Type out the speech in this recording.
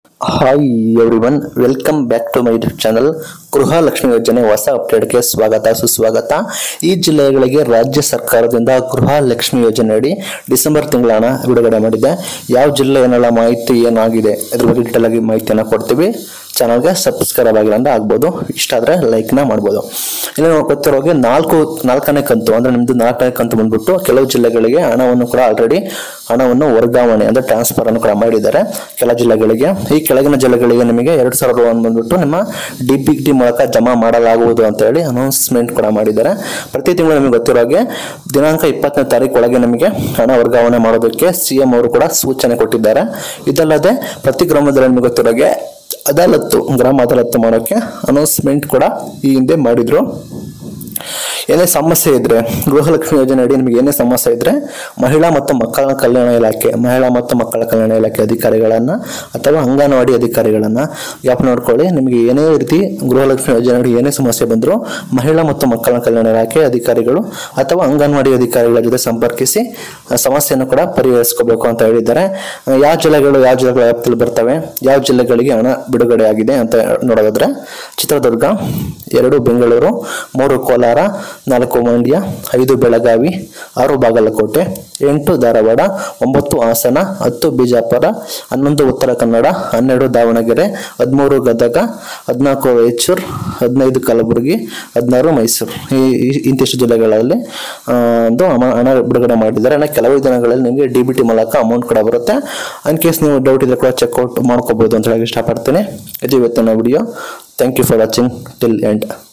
hi everyone welcome back to my YouTube channel Gruhalakshmi ಯೋಜನೆ ಹೊಸ ಅಪ್ಡೇಟ್ಗೆ ಸ್ವಾಗತ ಸುಸ್ವಾಗತ ಈ ಜಿಲ್ಲೆಗಳಿಗೆ ರಾಜ್ಯ ಸರ್ಕಾರದಿಂದ ಗೃಹಲಕ್ಷ್ಮಿ ಯೋಜನೆ ಅಡಿ ಡಿಸೆಂಬರ್ ತಿಂಗಳ ಹಣ ಬಿಡುಗಡೆ ಮಾಡಿದೆ ಯಾವ ಜಿಲ್ಲೆ ಏನೆಲ್ಲ ಮಾಹಿತಿ ಏನಾಗಿದೆ ಇದ್ರ ಬಗ್ಗೆ ಡೀಟೇಲ್ ಆಗಿ ಮಾಹಿತಿಯನ್ನು ಕೊಡ್ತೀವಿ ಚಾನಲ್ಗೆ ಸಬ್ಸ್ಕ್ರೈಬ್ ಆಗಿಲ್ಲ ಅಂದ್ರೆ ಆಗ್ಬೋದು ಇಷ್ಟ ಆದರೆ ಲೈಕ್ನ ಮಾಡ್ಬೋದು ಇಲ್ಲಿ ನಾವು ಗೊತ್ತಿರೋಗೆ ನಾಲ್ಕು ನಾಲ್ಕನೇ ಕಂತು ಅಂದ್ರೆ ನಿಮ್ದು ನಾಲ್ಕನೇ ಕಂತು ಬಂದ್ಬಿಟ್ಟು ಕೆಲವು ಜಿಲ್ಲೆಗಳಿಗೆ ಹಣವನ್ನು ಕೂಡ ಆಲ್ರೆಡಿ ಹಣವನ್ನು ವರ್ಗಾವಣೆ ಅಂದ್ರೆ ಟ್ರಾನ್ಸ್ಫರ್ ಅನ್ನು ಕೂಡ ಮಾಡಿದ್ದಾರೆ ಕೆಲ ಜಿಲ್ಲೆಗಳಿಗೆ ಈ ಕೆಳಗಿನ ಜಿಲ್ಲೆಗಳಿಗೆ ನಿಮಗೆ ಎರಡು ಸಾವಿರ ರೂಪಾಯಿ ಬಂದ್ಬಿಟ್ಟು ನಿಮ್ಮ ಡಿ ಬಿ ಡಿ ಮೂಲಕ ಜಮಾ ಮಾಡಲಾಗುವುದು ಅಂತ ಹೇಳಿ ಅನೌನ್ಸ್ಮೆಂಟ್ ಕೂಡ ಮಾಡಿದ್ದಾರೆ ಪ್ರತಿ ತಿಂಗಳು ನಿಮಗೆ ಗೊತ್ತಿರೋ ಹಾಗೆ ದಿನಾಂಕ ಇಪ್ಪತ್ತನೇ ತಾರೀಕು ಒಳಗೆ ನಿಮಗೆ ಹಣ ವರ್ಗಾವಣೆ ಮಾಡೋದಕ್ಕೆ ಸಿ ಎಂ ಅವರು ಕೂಡ ಸೂಚನೆ ಕೊಟ್ಟಿದ್ದಾರೆ ಇದಲ್ಲದೆ ಪ್ರತಿ ಗ್ರಾಮದಲ್ಲಿ ನಿಮಗೆ ಗೊತ್ತಿರೋ ಹಾಗೆ ಅದಾಲತ್ತು ಗ್ರಾಮ ಅದಾಲತ್ತು ಮಾಡೋಕ್ಕೆ ಅನೌನ್ಸ್ಮೆಂಟ್ ಕೂಡ ಈ ಹಿಂದೆ ಮಾಡಿದ್ರು ಏನೇ ಸಮಸ್ಯೆ ಇದ್ರೆ ಗೃಹಲಕ್ಷ್ಮಿ ಯೋಜನೆ ಅಡಿ ನಿಮಗೆ ಏನೇ ಸಮಸ್ಯೆ ಇದ್ರೆ ಮಹಿಳಾ ಮತ್ತು ಮಕ್ಕಳ ಕಲ್ಯಾಣ ಇಲಾಖೆ ಮಹಿಳಾ ಮತ್ತು ಮಕ್ಕಳ ಕಲ್ಯಾಣ ಇಲಾಖೆ ಅಧಿಕಾರಿಗಳನ್ನ ಅಥವಾ ಅಂಗನವಾಡಿ ಅಧಿಕಾರಿಗಳನ್ನ ಜ್ಞಾಪನ ನೋಡ್ಕೊಳ್ಳಿ ನಿಮಗೆ ಏನೇ ರೀತಿ ಗೃಹಲಕ್ಷ್ಮಿ ಯೋಜನೆ ಅಡಿ ಏನೇ ಸಮಸ್ಯೆ ಬಂದರೂ ಮಹಿಳಾ ಮತ್ತು ಮಕ್ಕಳ ಕಲ್ಯಾಣ ಇಲಾಖೆ ಅಧಿಕಾರಿಗಳು ಅಥವಾ ಅಂಗನವಾಡಿ ಅಧಿಕಾರಿಗಳ ಜೊತೆ ಸಂಪರ್ಕಿಸಿ ಆ ಸಮಸ್ಯೆಯನ್ನು ಕೂಡ ಪರಿಹರಿಸ್ಕೋಬೇಕು ಅಂತ ಹೇಳಿದ್ದಾರೆ ಆ, ಯಾವ ಜಿಲ್ಲೆಗಳು ಯಾವ ಜಿಲ್ಲೆಗಳ ವ್ಯಾಪ್ತಿಯಲ್ಲಿ ಬರ್ತವೆ ಯಾವ ಜಿಲ್ಲೆಗಳಿಗೆ ಹಣ ಬಿಡುಗಡೆ ಆಗಿದೆ ಅಂತ ನೋಡೋದಾದ್ರೆ ಚಿತ್ರದುರ್ಗ ಎರಡು ಬೆಂಗಳೂರು ಮೂರು ಕೋಲಾರ ನಾಲ್ಕು ಮಂಡ್ಯ ಐದು ಬೆಳಗಾವಿ ಆರು ಬಾಗಲಕೋಟೆ ಎಂಟು ಧಾರವಾಡ ಒಂಬತ್ತು ಹಾಸನ ಹತ್ತು ಬಿಜಾಪುರ ಹನ್ನೊಂದು ಉತ್ತರ ಕನ್ನಡ ಹನ್ನೆರಡು ದಾವಣಗೆರೆ ಹದಿಮೂರು ಗದಗ ಹದಿನಾಲ್ಕು ರಾಯಚೂರು ಹದಿನೈದು ಕಲಬುರಗಿ ಹದಿನಾರು ಮೈಸೂರು ಈ ಈ- ಇಂತಿಷ್ಟು ಜಿಲ್ಲೆಗಳಲ್ಲಿ ಆ, ಒಂದು ಹಣ- ಹಣ ಬಿಡುಗಡೆ ಮಾಡಿದ್ದಾರೆ ಇನ್ನು ಕೆಲವು ದಿನಗಳಲ್ಲಿ ನಿಮಗೆ ಡಿ ಬಿ ಟಿ ಮೂಲಕ ಅಮೌಂಟ್ ಕೂಡ ಬರುತ್ತೆ ಇನ್ ಕೇಸ್ ನೀವು ಡೌಟ್ ಇದ್ರೆ ಕೂಡ ಚೆಕ್ಔಟ್ ಮಾಡ್ಕೋಬಹುದು ಅಂತ ಹೇಳಕ್ಕೆ ಇಷ್ಟಪಡ್ತೀನಿ ಇದು ಇವತ್ತಿನ video thank you for watching till end